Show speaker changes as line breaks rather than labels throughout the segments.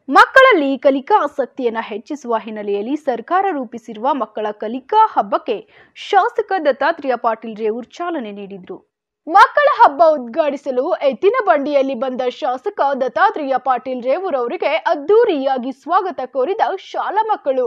ಮಕ್ಕಳಲ್ಲಿ ಕಲಿಕಾ ಆಸಕ್ತಿಯನ್ನು ಹೆಚ್ಚಿಸುವ ಹಿನ್ನೆಲೆಯಲ್ಲಿ ಸರ್ಕಾರ ರೂಪಿಸಿರುವ ಮಕ್ಕಳ ಕಲಿಕಾ ಹಬ್ಬಕ್ಕೆ ಶಾಸಕ ದತ್ತಾತ್ರೇಯ ಪಾಟೀಲ್ ರೇವೂರ್ ಚಾಲನೆ ನೀಡಿದರು ಮಕ್ಕಳ ಹಬ್ಬ ಉದ್ಘಾಟಿಸಲು ಎತ್ತಿನ ಬಂಡಿಯಲ್ಲಿ ಬಂದ ಶಾಸಕ ದತ್ತಾತ್ರೇಯ ಪಾಟೀಲ್ ರೇವೂರ್ ಅವರಿಗೆ ಅದ್ದೂರಿಯಾಗಿ ಸ್ವಾಗತ ಕೋರಿದ ಶಾಲಾ ಮಕ್ಕಳು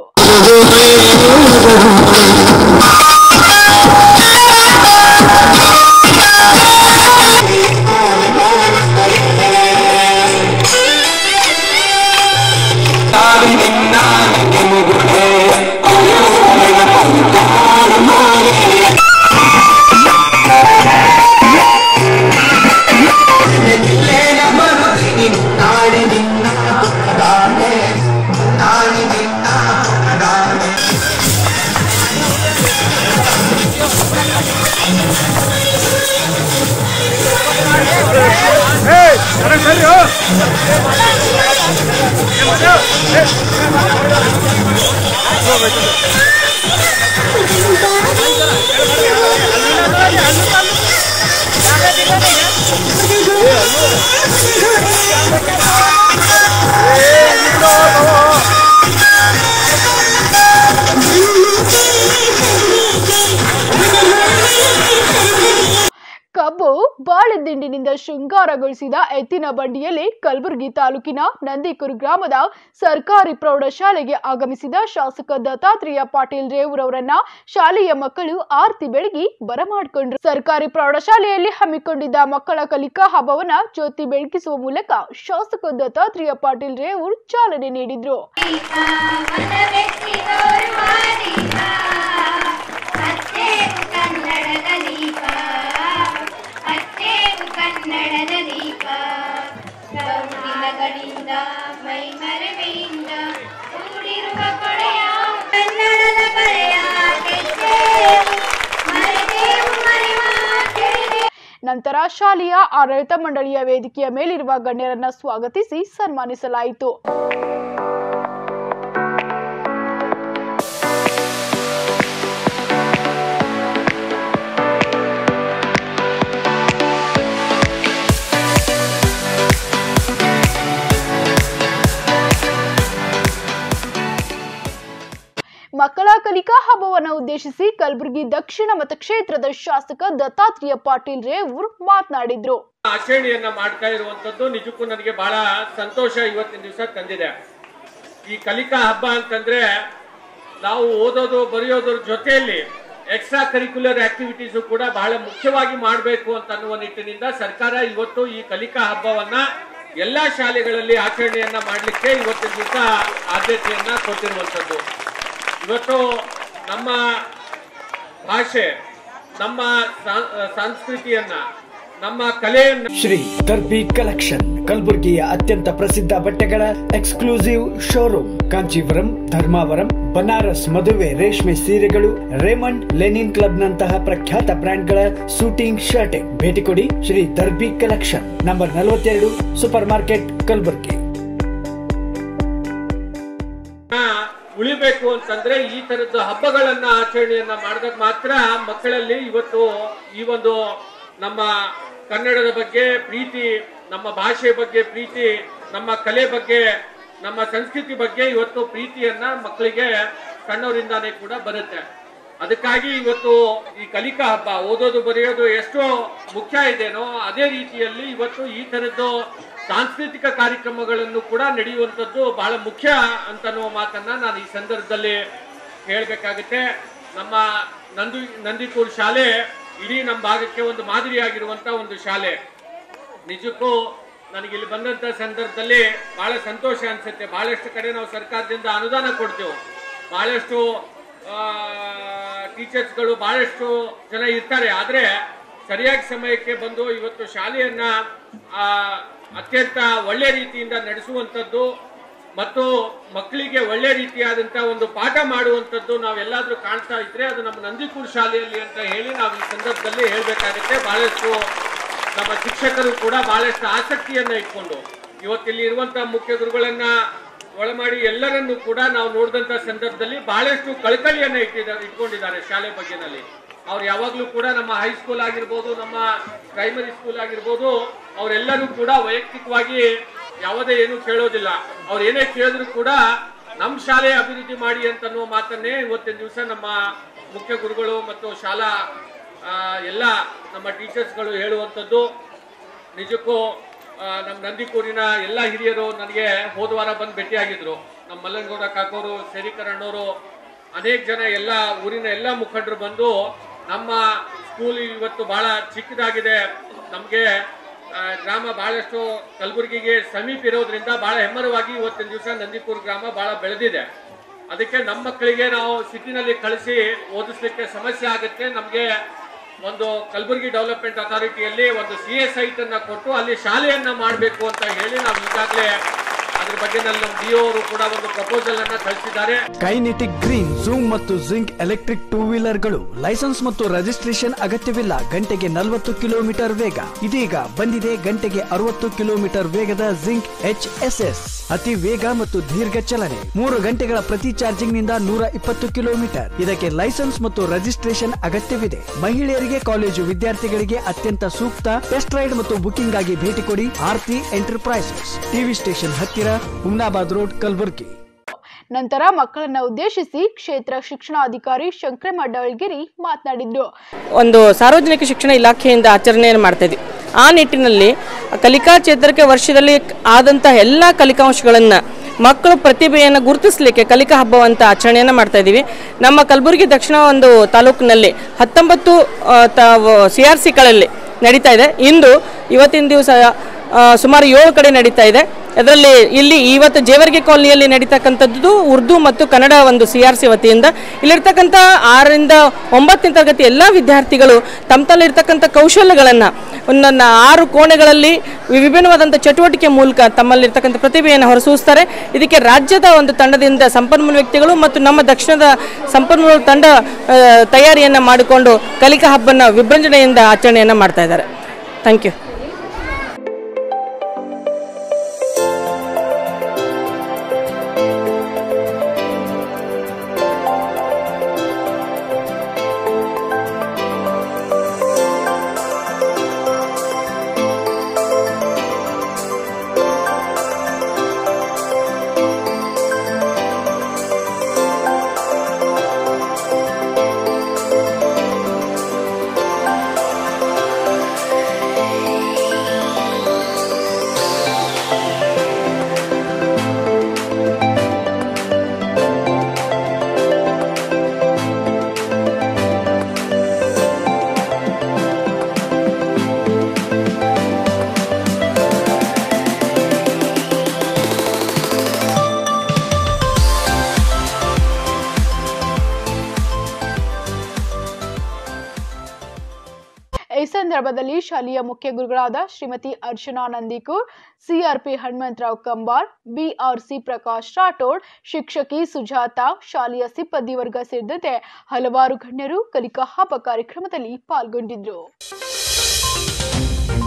ಕಬ್ಬು ಬಾಳೆದಿಂಡಿನಿಂದ ಶೃಂಗಾರಗೊಳಿಸಿದ ಎತ್ತಿನ ಬಂಡಿಯಲ್ಲಿ ಕಲಬುರಗಿ ತಾಲೂಕಿನ ನಂದಿಕೂರು ಗ್ರಾಮದ ಸರ್ಕಾರಿ ಪ್ರೌಢಶಾಲೆಗೆ ಆಗಮಿಸಿದ ಶಾಸಕ ದತ್ತಾತ್ರೇಯ ಪಾಟೀಲ್ ರೇವೂರವರನ್ನ ಶಾಲೆಯ ಮಕ್ಕಳು ಆರ್ತಿ ಬೆಳಗಿ ಬರಮಾಡಿಕೊಂಡ್ರು ಸರ್ಕಾರಿ ಪ್ರೌಢಶಾಲೆಯಲ್ಲಿ ಹಮ್ಮಿಕೊಂಡಿದ್ದ ಮಕ್ಕಳ ಕಲಿಕಾ ಹಬ್ಬವನ್ನ ಜ್ಯೋತಿ ಬೆಳಗಿಸುವ ಮೂಲಕ ಶಾಸಕ ದತ್ತಾತ್ರೇಯ ಪಾಟೀಲ್ ರೇವೂರ್ ಚಾಲನೆ ನೀಡಿದ್ರು
ಕನ್ನಡದ ದೀಪ ಅತ್ತೇವು ಕನ್ನಡದ ದೀಪ ದಿನಗಳಿಂದ ಮೈ ಮರೆಮೆಯಿಂದ ಕೂಡಿರುವ ಕೊಡೆಯ ಕನ್ನಡದ ಬರೆಯ ಕೆಚ್ಚೇವು ಮರೆದೇವು ಮರೆವ ತಿಳಿದೆ
ನಂತರ ಶಾಲೆಯ ಆಡಳಿತ ಮಂಡಳಿಯ ವೇದಿಕೆಯ ಮೇಲಿರುವ ಗಣ್ಯರನ್ನ ಸ್ವಾಗತಿಸಿ ಸನ್ಮಾನಿಸಲಾಯಿತು ಮಕ್ಕಳ ಕಲಿಕಾ ಹಬ್ಬವನ್ನು ಉದ್ದೇಶಿಸಿ ಕಲಬುರಗಿ ದಕ್ಷಿಣ ಮತಕ್ಷೇತ್ರದ ಶಾಸಕ ದತ್ತಾತ್ರೇಯ ಪಾಟೀಲ್ ರೇವೂರ್ ಮಾತನಾಡಿದ್ರು
ಆಚರಣೆಯನ್ನ ಮಾಡ್ತಾ ಇರುವಂತದ್ದು ನಿಜಕ್ಕೂ ನನಗೆ ಬಹಳ ಸಂತೋಷ ಇವತ್ತಿನ ದಿವಸ ತಂದಿದೆ ಈ ಕಲಿಕಾ ಹಬ್ಬ ಅಂತಂದ್ರೆ ನಾವು ಓದೋದು ಬರೆಯೋದ್ರ ಜೊತೆಯಲ್ಲಿ ಎಕ್ಸ್ಟ್ರಾ ಕರಿಕ್ಯುಲರ್ ಆಕ್ಟಿವಿಟೀಸ್ ಕೂಡ ಬಹಳ ಮುಖ್ಯವಾಗಿ ಮಾಡಬೇಕು ಅಂತ ಅನ್ನುವ ನಿಟ್ಟಿನಿಂದ ಸರ್ಕಾರ ಇವತ್ತು ಈ ಕಲಿಕಾ ಹಬ್ಬವನ್ನ ಎಲ್ಲಾ ಶಾಲೆಗಳಲ್ಲಿ ಆಚರಣೆಯನ್ನ ಮಾಡಲಿಕ್ಕೆ ಇವತ್ತಿನ ದಿವಸ ಆದ್ಯತೆಯನ್ನ ಕೊಟ್ಟಿರುವಂತದ್ದು ಇವತ್ತು ನಮ್ಮ ಭಾಷೆ ನಮ್ಮ ಸಾ- ಸಂಸ್ಕೃತಿಯನ್ನ ನಮ್ಮ ಕಲೆಯನ್ನ
ಶ್ರೀ ದರ್ಬಿ ಕಲೆಕ್ಷನ್ ಕಲಬುರಗಿಯ ಅತ್ಯಂತ ಪ್ರಸಿದ್ಧ ಬಟ್ಟೆಗಳ ಎಕ್ಸ್ಕ್ಲೂಸಿವ್ ಶೋರೂಮ್ ಕಾಂಚೀವರಂ ಧರ್ಮಾವರಂ ಬನಾರಸ್ ಮದುವೆ ರೇಷ್ಮೆ ಸೀರೆಗಳು ರೇಮಂಡ್ ಲೆನಿನ್ ಕ್ಲಬ್ ನಂತಹ ಪ್ರಖ್ಯಾತ ಬ್ರ್ಯಾಂಡ್ಗಳ ಸೂಟಿಂಗ್ ಶರ್ಟಿಂಗ್ ಭೇಟಿ ಕೊಡಿ ಶ್ರೀ ದರ್ಬಿ ಕಲೆಕ್ಷನ್ ನಂಬರ್ ನಲವತ್ತೆರಡು ಸೂಪರ್ ಮಾರ್ಕೆಟ್ ಕಲಬುರಗಿ
ಉಳಿಬೇಕು ಅಂತಂದ್ರೆ ಈ ತರದ ಹಬ್ಬಗಳನ್ನ ಆಚರಣೆಯನ್ನ ಮಾಡಿದಾಗ ಮಾತ್ರ ಮಕ್ಕಳಲ್ಲಿ ಇವತ್ತು ಈ ಒಂದು ನಮ್ಮ ಕನ್ನಡದ ಬಗ್ಗೆ ಪ್ರೀತಿ ನಮ್ಮ ಭಾಷೆ ಬಗ್ಗೆ ಪ್ರೀತಿ ನಮ್ಮ ಕಲೆ ಬಗ್ಗೆ ನಮ್ಮ ಸಂಸ್ಕೃತಿ ಬಗ್ಗೆ ಇವತ್ತು ಪ್ರೀತಿಯನ್ನ ಮಕ್ಕಳಿಗೆ ಸಣ್ಣವರಿಂದಾನೇ ಕೂಡ ಬರುತ್ತೆ ಅದಕ್ಕಾಗಿ ಇವತ್ತು ಈ ಕಲಿಕಾ ಹಬ್ಬ ಓದೋದು ಬರೆಯೋದು ಎಷ್ಟು ಮುಖ್ಯ ಇದೆನೋ ಅದೇ ರೀತಿಯಲ್ಲಿ ಇವತ್ತು ಈ ತರದ್ದು ಸಾಂಸ್ಕೃತಿಕ ಕಾರ್ಯಕ್ರಮಗಳನ್ನು ಕೂಡ ನಡೆಯುವಂಥದ್ದು ಬಹಳ ಮುಖ್ಯ ಅಂತನ್ನುವ ಮಾತನ್ನ ನಾನು ಈ ಸಂದರ್ಭದಲ್ಲಿ ಹೇಳಬೇಕಾಗುತ್ತೆ ನಮ್ಮ ನಂದು ನಂದಿಕೂರ್ ಶಾಲೆ ಇಡೀ ನಮ್ಮ ಭಾಗಕ್ಕೆ ಒಂದು ಮಾದರಿಯಾಗಿರುವಂತ ಒಂದು ಶಾಲೆ ನಿಜಕ್ಕೂ ನನಗೆ ಇಲ್ಲಿ ಬಂದಂತ ಸಂದರ್ಭದಲ್ಲಿ ಬಹಳ ಸಂತೋಷ ಅನ್ಸುತ್ತೆ ಬಹಳಷ್ಟು ಕಡೆ ನಾವು ಸರ್ಕಾರದಿಂದ ಅನುದಾನ ಕೊಡ್ತೇವೆ ಬಹಳಷ್ಟು ಟೀಚರ್ಸ್ಗಳು ಬಹಳಷ್ಟು ಜನ ಇರ್ತಾರೆ ಆದ್ರೆ ಸರಿಯಾಗಿ ಸಮಯಕ್ಕೆ ಬಂದು ಇವತ್ತು ಶಾಲೆಯನ್ನ ಆ, ಅತ್ಯಂತ ಒಳ್ಳೆ ರೀತಿಯಿಂದ ನಡೆಸುವಂಥದ್ದು ಮತ್ತು ಮಕ್ಕಳಿಗೆ ಒಳ್ಳೆ ರೀತಿಯಾದಂತಹ ಒಂದು ಪಾಠ ಮಾಡುವಂಥದ್ದು ನಾವೆಲ್ಲಾದ್ರೂ ಕಾಣ್ತಾ ಇದ್ರೆ ಅದು ನಮ್ಮ ನಂದಿಕೂರ್ ಶಾಲೆಯಲ್ಲಿ ಅಂತ ಹೇಳಿ ನಾವು ಈ ಸಂದರ್ಭದಲ್ಲಿ ಹೇಳ್ಬೇಕಾಗುತ್ತೆ ಬಹಳಷ್ಟು ನಮ್ಮ ಶಿಕ್ಷಕರು ಕೂಡ ಬಹಳಷ್ಟು ಆಸಕ್ತಿಯನ್ನ ಇಟ್ಕೊಂಡು ಇವತ್ತಿಲ್ಲಿ ಇರುವಂತಹ ಮುಖ್ಯ ಗುರುಗಳನ್ನ ಒಳಮಾಡಿ ಎಲ್ಲರನ್ನೂ ಕೂಡ ನಾವು ನೋಡಿದಂತ ಸಂದರ್ಭದಲ್ಲಿ ಬಹಳಷ್ಟು ಕಳಕಳಿಯನ್ನ ಇಟ್ಟಿದ್ದಾರೆ ಇಟ್ಕೊಂಡಿದ್ದಾರೆ ಶಾಲೆ ಬಗ್ಗೆನಲ್ಲಿ ಅವ್ರು ಯಾವಾಗ್ಲೂ ಕೂಡ ನಮ್ಮ ಹೈಸ್ಕೂಲ್ ಆಗಿರ್ಬೋದು ನಮ್ಮ ಪ್ರೈಮರಿ ಸ್ಕೂಲ್ ಆಗಿರ್ಬೋದು ಅವರೆಲ್ಲರೂ ಕೂಡ ವೈಯಕ್ತಿಕವಾಗಿ ಯಾವುದೇ ಏನು ಕೇಳೋದಿಲ್ಲ ಅವ್ರು ಏನೇ ಕೇಳಿದ್ರು ಕೂಡ ನಮ್ಮ ಶಾಲೆ ಅಭಿವೃದ್ಧಿ ಮಾಡಿ ಅಂತನ್ನುವ ಮಾತನ್ನೇ ಇವತ್ತಿನ ದಿವಸ ನಮ್ಮ ಮುಖ್ಯ ಗುರುಗಳು ಮತ್ತು ಶಾಲಾ ಆ, ಎಲ್ಲ ನಮ್ಮ ಟೀಚರ್ಸ್ಗಳು ಹೇಳುವಂಥದ್ದು ನಿಜಕ್ಕೂ ಆ, ನಮ್ಮ ನಂದಿಕೂರಿನ ಎಲ್ಲ ಹಿರಿಯರು ನನಗೆ ಹೋದ ವಾರ ಬಂದು ಭೇಟಿಯಾಗಿದ್ರು ನಮ್ಮ ಮಲ್ಲನಗೌಡ ಕಾಕೋರು ಶರೀಕರಣವರು ಅನೇಕ ಜನ ಎಲ್ಲ ಊರಿನ ಎಲ್ಲ ಮುಖಂಡರು ಬಂದು ನಮ್ಮ ಸ್ಕೂಲ್ ಇವತ್ತು ಬಹಳ ಚಿಕ್ಕದಾಗಿದೆ ನಮಗೆ ಗ್ರಾಮ ಬಹಳಷ್ಟು ಕಲಬುರಗಿಗೆ ಸಮೀಪ ಇರೋದ್ರಿಂದ ಬಹಳ ಹೆಮ್ಮರವಾಗಿ ಇವತ್ತಿನ ದಿವಸ ನಂದಿಪುರ ಗ್ರಾಮ ಬಹಳ ಬೆಳೆದಿದೆ ಅದಕ್ಕೆ ನಮ್ಮ ಮಕ್ಕಳಿಗೆ ನಾವು ಸಿಟಿನಲ್ಲಿ ಕಳಿಸಿ ಓದಿಸ್ಲಿಕ್ಕೆ ಸಮಸ್ಯೆ ಆಗುತ್ತೆ ನಮಗೆ ಒಂದು ಕಲಬುರಗಿ ಡೆವಲಪ್ಮೆಂಟ್ ಅಥಾರಿಟಿಯಲ್ಲಿ ಒಂದು ಸಿ ಎಸ್ ಐಟ್ ಅನ್ನ ಕೊಟ್ಟು ಅಲ್ಲಿ ಶಾಲೆಯನ್ನ ಮಾಡಬೇಕು ಅಂತ ಹೇಳಿ ನಾವು ಈಗಾಗಲೇ ಅದ್ರ ಬಗ್ಗೆ ನಮ್ಮ ಡಿ ಅವರು ಕೂಡ ಒಂದು ಪ್ರಪೋಸಲ್ ಅನ್ನ ಕಳಿಸಿದ್ದಾರೆ
ಕೈನೆಟಿಕ್ ಗ್ರೀನ್ ಝೂಮ್ ಮತ್ತು ಜಿಂಕ್ ಎಲೆಕ್ಟ್ರಿಕ್ ಟೂ ವೀಲರ್ಗಳು ಲೈಸೆನ್ಸ್ ಮತ್ತು ರಿಜಿಸ್ಟ್ರೇಷನ್ ಅಗತ್ಯವಿಲ್ಲ ಗಂಟೆಗೆ ನಲವತ್ತು ಕಿಲೋಮೀಟರ್ ವೇಗ ಇದೀಗ ಬಂದಿದೆ ಗಂಟೆಗೆ ಅರವತ್ತು ಕಿಲೋಮೀಟರ್ ವೇಗದ ಜಿಂಕ್ ಎಚ್ ಎಸ್ ಎಸ್ ಅತಿ ವೇಗ ಮತ್ತು ದೀರ್ಘ ಚಲನೆ ಮೂರು ಗಂಟೆಗಳ ಪ್ರತಿ ಚಾರ್ಜಿಂಗ್ ನಿಂದ ನೂರ ಇಪ್ಪತ್ತು ಕಿಲೋಮೀಟರ್ ಇದಕ್ಕೆ ಲೈಸೆನ್ಸ್ ಮತ್ತು ರಿಜಿಸ್ಟ್ರೇಷನ್ ಅಗತ್ಯವಿದೆ ಮಹಿಳೆಯರಿಗೆ ಕಾಲೇಜು ವಿದ್ಯಾರ್ಥಿಗಳಿಗೆ ಅತ್ಯಂತ ಸೂಕ್ತ ಟೆಸ್ಟ್ ರೈಡ್ ಮತ್ತು ಬುಕಿಂಗ್ ಆಗಿ ಭೇಟಿ ಕೊಡಿ ಆರ್ತಿ ಎಂಟರ್ಪ್ರೈಸಸ್ ಟಿವಿ ಸ್ಟೇಷನ್ ಹತ್ತಿರ ಹುಮ್ನಾಬಾದ್ ರೋಡ್ ಕಲಬುರ್ಗಿ
ನಂತರ ಮಕ್ಕಳನ್ನ ಉದ್ದೇಶಿಸಿ ಕ್ಷೇತ್ರ ಶಿಕ್ಷಣಾಧಿಕಾರಿ ಶಂಕರಮ್ಮ ಡವಳ್ಗಿರಿ ಮಾತನಾಡಿದ್ರು
ಒಂದು ಸಾರ್ವಜನಿಕ ಶಿಕ್ಷಣ ಇಲಾಖೆಯಿಂದ ಆಚರಣೆಯನ್ನು ಮಾಡ್ತಾ ಇದ್ವಿ ಆ ನಿಟ್ಟಿನಲ್ಲಿ ಕಲಿಕಾ ಚೇತರಿಕೆ ವರ್ಷದಲ್ಲಿ ಆದಂಥ ಎಲ್ಲ ಕಲಿಕಾಂಶಗಳನ್ನು ಮಕ್ಕಳು ಪ್ರತಿಭೆಯನ್ನು ಗುರುತಿಸಲಿಕ್ಕೆ ಕಲಿಕಾ ಹಬ್ಬವಂತ ಆಚರಣೆಯನ್ನು ಮಾಡ್ತಾ ಇದ್ದೀವಿ ನಮ್ಮ ಕಲಬುರಗಿ ದಕ್ಷಿಣ ಒಂದು ತಾಲೂಕಿನಲ್ಲಿ ಹತ್ತೊಂಬತ್ತು ಸಿ ಆರ್ ಸಿಗಳಲ್ಲಿ ನಡೀತಾ ಇದೆ ಇಂದು ಇವತ್ತಿನ ದಿವಸ ಆ, ಸುಮಾರು ಏಳು ಕಡೆ ನಡೀತಾ ಇದೆ ಅದರಲ್ಲಿ ಇಲ್ಲಿ ಇವತ್ತು ಜೇವರ್ಗಿ ಕಾಲನಿಯಲ್ಲಿ ನಡೀತಕ್ಕಂಥದ್ದು ಉರ್ದು ಮತ್ತು ಕನ್ನಡ ಒಂದು ಸಿ ಆರ್ ಸಿ ವತಿಯಿಂದ ಇಲ್ಲಿರ್ತಕ್ಕಂಥ ಆರರಿಂದ ಒಂಬತ್ತನೇ ತರಗತಿ ಎಲ್ಲ ವಿದ್ಯಾರ್ಥಿಗಳು ತಮ್ಮ ತಲ್ಲಿರ್ತಕ್ಕಂಥ ಕೌಶಲ್ಯಗಳನ್ನು ಒಂದೊಂದು ಆರು ಕೋಣೆಗಳಲ್ಲಿ ವಿಭಿನ್ನವಾದಂಥ ಚಟುವಟಿಕೆ ಮೂಲಕ ತಮ್ಮಲ್ಲಿರ್ತಕ್ಕಂಥ ಪ್ರತಿಭೆಯನ್ನು ಹೊರಸೂಸ್ತಾರೆ ಇದಕ್ಕೆ ರಾಜ್ಯದ ಒಂದು ತಂಡದಿಂದ ಸಂಪನ್ಮೂಲ ವ್ಯಕ್ತಿಗಳು ಮತ್ತು ನಮ್ಮ ದಕ್ಷಿಣದ ಸಂಪನ್ಮೂಲ ತಂಡ ಆ, ತಯಾರಿಯನ್ನು ಮಾಡಿಕೊಂಡು ಕಲಿಕಾ ಹಬ್ಬನ ವಿಜೃಂಭಣೆಯಿಂದ ಆಚರಣೆಯನ್ನು ಮಾಡ್ತಾ ಇದ್ದಾರೆ ಥ್ಯಾಂಕ್ ಯು
ಈ ಸಂದರ್ಭದಲ್ಲಿ ಶಾಲೆಯ ಮುಖ್ಯ ಗುರುಗಳಾದ ಶ್ರೀಮತಿ ಅರ್ಚನಾ ನಂದಿಕೂರ್ ಸಿಆರ್ಪಿ ಹನುಮಂತರಾವ್ ಕಂಬಾರ್ ಬಿಆರ್ಸಿ ಪ್ರಕಾಶ್ ರಾಠೋಡ್ ಶಿಕ್ಷಕಿ ಸುಜಾತ ಶಾಲೆಯ ಸಿಬ್ಬಂದಿ ವರ್ಗ ಸೇರಿದಂತೆ ಹಲವಾರು ಗಣ್ಯರು ಕಲಿಕಾ ಹಬ್ಬ ಕಾರ್ಯಕ್ರಮದಲ್ಲಿ ಪಾಲ್ಗೊಂಡಿದ್ರು